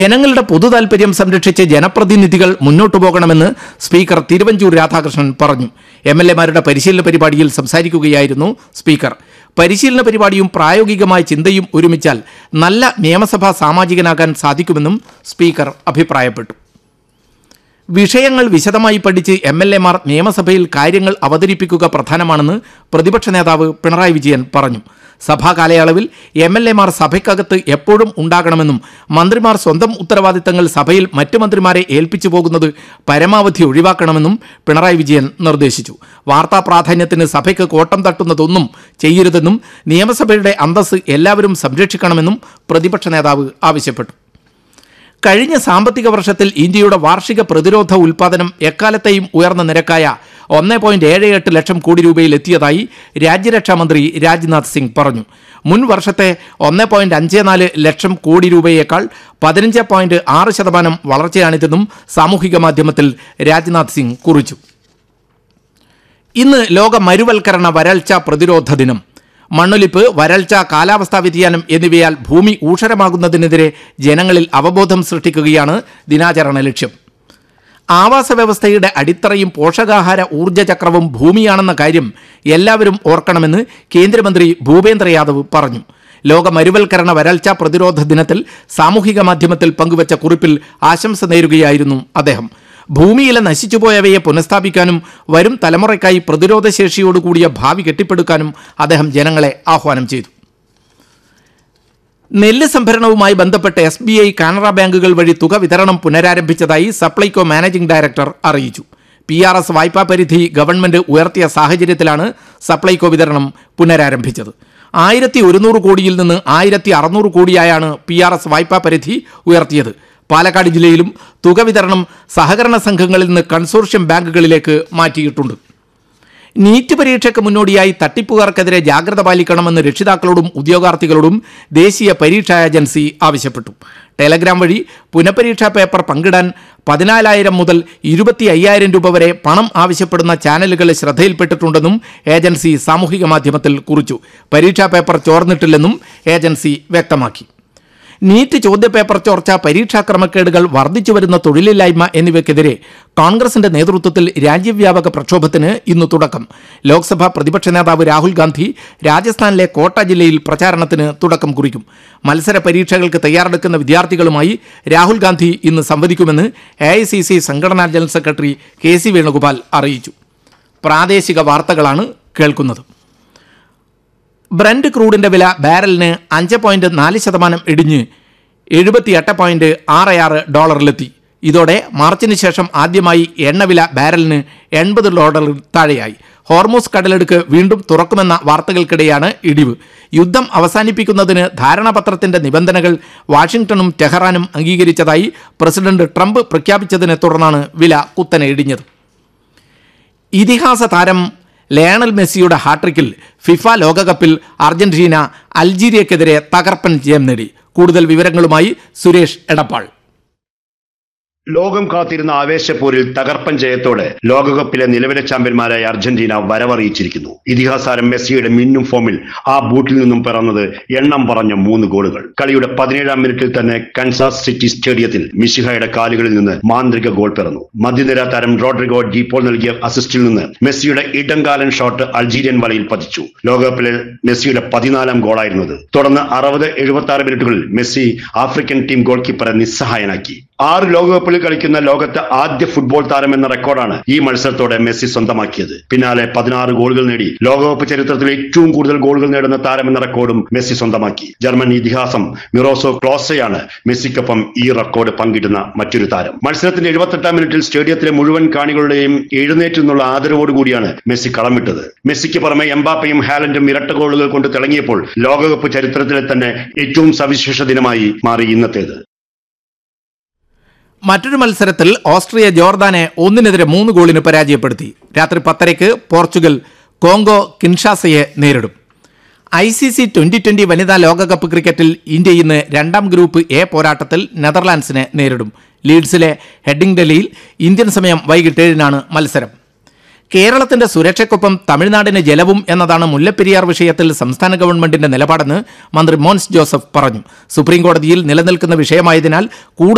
ജനങ്ങളുടെ പൊതു താൽപര്യം സംരക്ഷിച്ച് ജനപ്രതിനിധികൾ മുന്നോട്ടു പോകണമെന്ന് സ്പീക്കർ തിരുവഞ്ചൂർ രാധാകൃഷ്ണൻ പറഞ്ഞു എം എൽ എമാരുടെ പരിശീലന പരിപാടിയിൽ സംസാരിക്കുകയായിരുന്നു സ്പീക്കർ പരിശീലന പരിപാടിയും പ്രായോഗികമായ ചിന്തയും ഒരുമിച്ചാൽ നല്ല നിയമസഭാ സാമാജികനാകാൻ സാധിക്കുമെന്നും സ്പീക്കർ അഭിപ്രായപ്പെട്ടു വിഷയങ്ങൾ വിശദമായി പഠിച്ച് എം എൽ എമാർ നിയമസഭയിൽ കാര്യങ്ങൾ അവതരിപ്പിക്കുക പ്രധാനമാണെന്ന് പ്രതിപക്ഷ നേതാവ് പിണറായി വിജയൻ പറഞ്ഞു സഭാ കാലയളവിൽ എം എൽ എമാർ സഭയ്ക്കകത്ത് എപ്പോഴും ഉണ്ടാകണമെന്നും മന്ത്രിമാർ സ്വന്തം ഉത്തരവാദിത്തങ്ങൾ സഭയിൽ മറ്റു മന്ത്രിമാരെ ഏൽപ്പിച്ചു പോകുന്നത് പരമാവധി ഒഴിവാക്കണമെന്നും പിണറായി വിജയൻ നിർദ്ദേശിച്ചു വാർത്താ പ്രാധാന്യത്തിന് സഭയ്ക്ക് കോട്ടം തട്ടുന്നതൊന്നും ചെയ്യരുതെന്നും നിയമസഭയുടെ അന്തസ്സ് എല്ലാവരും സംരക്ഷിക്കണമെന്നും പ്രതിപക്ഷ നേതാവ് ആവശ്യപ്പെട്ടു കഴിഞ്ഞ സാമ്പത്തിക വർഷത്തിൽ ഇന്ത്യയുടെ വാർഷിക പ്രതിരോധ ഉൽപാദനം എക്കാലത്തെയും ഉയർന്ന നിരക്കായ ഒന്ന് പോയിന്റ് ഏഴ് എട്ട് ലക്ഷം കോടി രൂപയിൽ എത്തിയതായി രാജ്യരക്ഷാമന്ത്രി രാജ്നാഥ് സിംഗ് പറഞ്ഞു മുൻ വർഷത്തെ ഒന്ന് പോയിന്റ് അഞ്ച് നാല് ലക്ഷം കോടി രൂപയേക്കാൾ പതിനഞ്ച് പോയിന്റ് ആറ് ശതമാനം വളർച്ചയാണിതെന്നും സാമൂഹിക മാധ്യമത്തിൽ രാജ്നാഥ് സിംഗ് കുറിച്ചു ഇന്ന് ലോക മരുവൽക്കരണ വരൾച്ച പ്രതിരോധ ദിനം മണ്ണൊലിപ്പ് വരൾച്ച കാലാവസ്ഥാ വ്യതിയാനം എന്നിവയാൽ ഭൂമി ഊഷരമാകുന്നതിനെതിരെ ജനങ്ങളിൽ അവബോധം സൃഷ്ടിക്കുകയാണ് ദിനാചരണ ലക്ഷ്യം ആവാസ വ്യവസ്ഥയുടെ അടിത്തറയും പോഷകാഹാര ഊർജ്ജ ചക്രവും ഭൂമിയാണെന്ന കാര്യം എല്ലാവരും ഓർക്കണമെന്ന് കേന്ദ്രമന്ത്രി ഭൂപേന്ദ്ര യാദവ് പറഞ്ഞു ലോക മരുവൽക്കരണ വരൾച്ച പ്രതിരോധ ദിനത്തിൽ സാമൂഹിക മാധ്യമത്തിൽ പങ്കുവച്ച കുറിപ്പിൽ ആശംസ നേരുകയായിരുന്നു അദ്ദേഹം ഭൂമിയിലെ നശിച്ചുപോയവയെ പുനഃസ്ഥാപിക്കാനും വരും തലമുറയ്ക്കായി പ്രതിരോധശേഷിയോടുകൂടിയ ഭാവി കെട്ടിപ്പടുക്കാനും അദ്ദേഹം ജനങ്ങളെ ആഹ്വാനം ചെയ്തു നെല്ല് സംഭരണവുമായി ബന്ധപ്പെട്ട് എസ് ബി ഐ കാനറ ബാങ്കുകൾ വഴി തുക വിതരണം പുനരാരംഭിച്ചതായി സപ്ലൈകോ മാനേജിംഗ് ഡയറക്ടർ അറിയിച്ചു പി ആർ എസ് വായ്പാ പരിധി ഗവൺമെന്റ് ഉയർത്തിയ സാഹചര്യത്തിലാണ് സപ്ലൈകോ വിതരണം പുനരാരംഭിച്ചത് ആയിരത്തി ഒരുന്നൂറ് കോടിയിൽ നിന്ന് ആയിരത്തി അറുന്നൂറ് കോടിയായാണ് പി ആർ എസ് വായ്പാ പരിധി ഉയർത്തിയത് പാലക്കാട് ജില്ലയിലും തുക വിതരണം സഹകരണ സംഘങ്ങളിൽ നിന്ന് കൺസോർഷ്യം ബാങ്കുകളിലേക്ക് മാറ്റിയിട്ടുണ്ട് നീറ്റ് പരീക്ഷയ്ക്ക് മുന്നോടിയായി തട്ടിപ്പുകാർക്കെതിരെ ജാഗ്രത പാലിക്കണമെന്ന് രക്ഷിതാക്കളോടും ഉദ്യോഗാർത്ഥികളോടും ദേശീയ പരീക്ഷാ ഏജൻസി ആവശ്യപ്പെട്ടു ടെലഗ്രാം വഴി പുനഃപരീക്ഷാ പേപ്പർ പങ്കിടാൻ പതിനാലായിരം മുതൽ ഇരുപത്തി അയ്യായിരം രൂപ വരെ പണം ആവശ്യപ്പെടുന്ന ചാനലുകൾ ശ്രദ്ധയിൽപ്പെട്ടിട്ടുണ്ടെന്നും ഏജൻസി സാമൂഹിക മാധ്യമത്തിൽ കുറിച്ചു പരീക്ഷാ പേപ്പർ ചോർന്നിട്ടില്ലെന്നും ഏജൻസി വ്യക്തമാക്കി നീറ്റ് ചോദ്യപേപ്പർ ചോർച്ച പരീക്ഷാ ക്രമക്കേടുകൾ വർദ്ധിച്ചു വരുന്ന തൊഴിലില്ലായ്മ എന്നിവയ്ക്കെതിരെ കോൺഗ്രസിന്റെ നേതൃത്വത്തിൽ രാജ്യവ്യാപക പ്രക്ഷോഭത്തിന് ഇന്ന് തുടക്കം ലോക്സഭാ പ്രതിപക്ഷ നേതാവ് രാഹുൽ ഗാന്ധി രാജസ്ഥാനിലെ കോട്ട ജില്ലയിൽ പ്രചാരണത്തിന് തുടക്കം കുറിക്കും മത്സര പരീക്ഷകൾക്ക് തയ്യാറെടുക്കുന്ന വിദ്യാർത്ഥികളുമായി രാഹുൽ ഗാന്ധി ഇന്ന് സംവദിക്കുമെന്ന് എ ഐ സി സി സംഘടനാ general secretary K C Venugopal അറിയിച്ചു പ്രാദേശിക വാർത്തകളാണ് കേൾക്കുന്നത് ബ്രന്റ് ക്രൂഡിന്റെ വില ബാരലിന് അഞ്ച് പോയിന്റ് നാല് ശതമാനം ഇടിഞ്ഞ് എഴുപത്തിയെട്ട് പോയിന്റ് ആറ് ആറ് ഡോളറിലെത്തി ഇതോടെ മാർച്ചിന് ശേഷം ആദ്യമായി എണ്ണവില ബാരലിന് എൺപത് ഡോളറിൽ താഴെയായി ഹോർമോസ് കടലെടുക്ക് വീണ്ടും തുറക്കുമെന്ന വാർത്തകൾക്കിടെയാണ് ഇടിവ് യുദ്ധം അവസാനിപ്പിക്കുന്നതിന് ധാരണാപത്രത്തിന്റെ നിബന്ധനകൾ വാഷിംഗ്ടണും ടെഹ്റാനും അംഗീകരിച്ചതായി പ്രസിഡന്റ് ട്രംപ് പ്രഖ്യാപിച്ചതിനെ തുടർന്നാണ് വില കുത്തനെ ഇടിഞ്ഞത് ഇതിഹാസ താരം ലയണൽ മെസ്സിയുടെ ഹാട്രിക്കിൽ ഫിഫ ലോകകപ്പിൽ അർജന്റീന അൾജീരിയക്കെതിരെ തകർപ്പൻ ജയം നേടി കൂടുതൽ വിവരങ്ങളുമായി സുരേഷ് എടപ്പാൾ ലോകം കാത്തിരുന്ന ആവേശപ്പോരിൽ തകർപ്പൻ ജയത്തോടെ ലോകകപ്പിലെ നിലവിലെ ചാമ്പ്യന്മാരായ അർജന്റീന വരവറിയിച്ചിരിക്കുന്നു ഇതിഹാസാരം മെസ്സിയുടെ മിന്നും ഫോമിൽ ആ ബൂട്ടിൽ നിന്നും പിറന്നത് എണ്ണം പറഞ്ഞ മൂന്ന് ഗോളുകൾ കളിയുടെ പതിനേഴാം മിനിറ്റിൽ തന്നെ കൻസാസ് സിറ്റി സ്റ്റേഡിയത്തിൽ മിഷിഹയുടെ കാലുകളിൽ നിന്ന് മാന്ത്രിക ഗോൾ പിറന്നു മധ്യനിര താരം റോഡ്രിഗോ ഡീപ്പോൾ നൽകിയ അസിസ്റ്റിൽ നിന്ന് മെസ്സിയുടെ ഇടംകാലൻ ഷോട്ട് അൾജീരിയൻ വലയിൽ പതിച്ചു ലോകകപ്പിലെ മെസ്സിയുടെ പതിനാലാം ഗോളായിരുന്നത് തുടർന്ന് അറുപത് എഴുപത്തി ആറ് മിനിറ്റുകളിൽ മെസ്സി ആഫ്രിക്കൻ ടീം ഗോൾ കീപ്പറെ നിസ്സഹായനാക്കി ആറ് ലോകകപ്പിൽ കളിക്കുന്ന ലോകത്തെ ആദ്യ ഫുട്ബോൾ താരം എന്ന റെക്കോർഡാണ് ഈ മത്സരത്തോടെ മെസ്സി സ്വന്തമാക്കിയത് പിന്നാലെ പതിനാറ് ഗോളുകൾ നേടി ലോകകപ്പ് ചരിത്രത്തിൽ ഏറ്റവും കൂടുതൽ ഗോളുകൾ നേടുന്ന താരം എന്ന റെക്കോർഡും മെസ്സി സ്വന്തമാക്കി ജർമ്മൻ ഇതിഹാസം മിറോസോ ക്ലോസയാണ് മെസ്സിക്കൊപ്പം ഈ റെക്കോർഡ് പങ്കിടുന്ന മറ്റൊരു താരം മത്സരത്തിന്റെ എഴുപത്തെട്ടാം മിനിറ്റിൽ സ്റ്റേഡിയത്തിലെ മുഴുവൻ കാണികളുടെയും എഴുന്നേറ്റ് നിന്നുള്ള ആദരവോടുകൂടിയാണ് മെസ്സി കളം വിട്ടത് മെസ്സിക്ക് പുറമെ എംബാപ്പയും ഹാലൻഡും ഇരട്ട ഗോളുകൾ കൊണ്ട് തിളങ്ങിയപ്പോൾ ലോകകപ്പ് ചരിത്രത്തിലെ തന്നെ ഏറ്റവും സവിശേഷ ദിനമായി മാറി ഇന്നത്തേത് മറ്റൊരു മത്സരത്തിൽ ഓസ്ട്രിയ ജോർദാനെ ഒന്നിനെതിരെ മൂന്ന് ഗോളിന് പരാജയപ്പെടുത്തി രാത്രി പത്തരയ്ക്ക് പോർച്ചുഗൽ കോങ്കോ കിൻഷാസയെ നേരിടും I C C twenty twenty വനിതാ ലോകകപ്പ് ക്രിക്കറ്റിൽ ഇന്ത്യ ഇന്ന് രണ്ടാം ഗ്രൂപ്പ് എ പോരാട്ടത്തിൽ നെതർലാൻഡ്സിനെ നേരിടും ലീഡ്സിലെ ഹെഡിംഗ്ഡലിയിൽ ഇന്ത്യൻ സമയം വൈകിട്ട് ഏഴിനാണ് മത്സരം കേരളത്തിന്റെ സുരക്ഷയ്ക്കൊപ്പം തമിഴ്നാടിന് ജലവും എന്നതാണ് മുല്ലപ്പെരിയാർ വിഷയത്തിൽ സംസ്ഥാന ഗവൺമെന്റിന്റെ നിലപാടെന്ന് മന്ത്രി മോൻസ് ജോസഫ് പറഞ്ഞു സുപ്രീം കോടതിയിൽ നിലനിൽക്കുന്ന വിഷയമായതിനാൽ കൂടുതൽ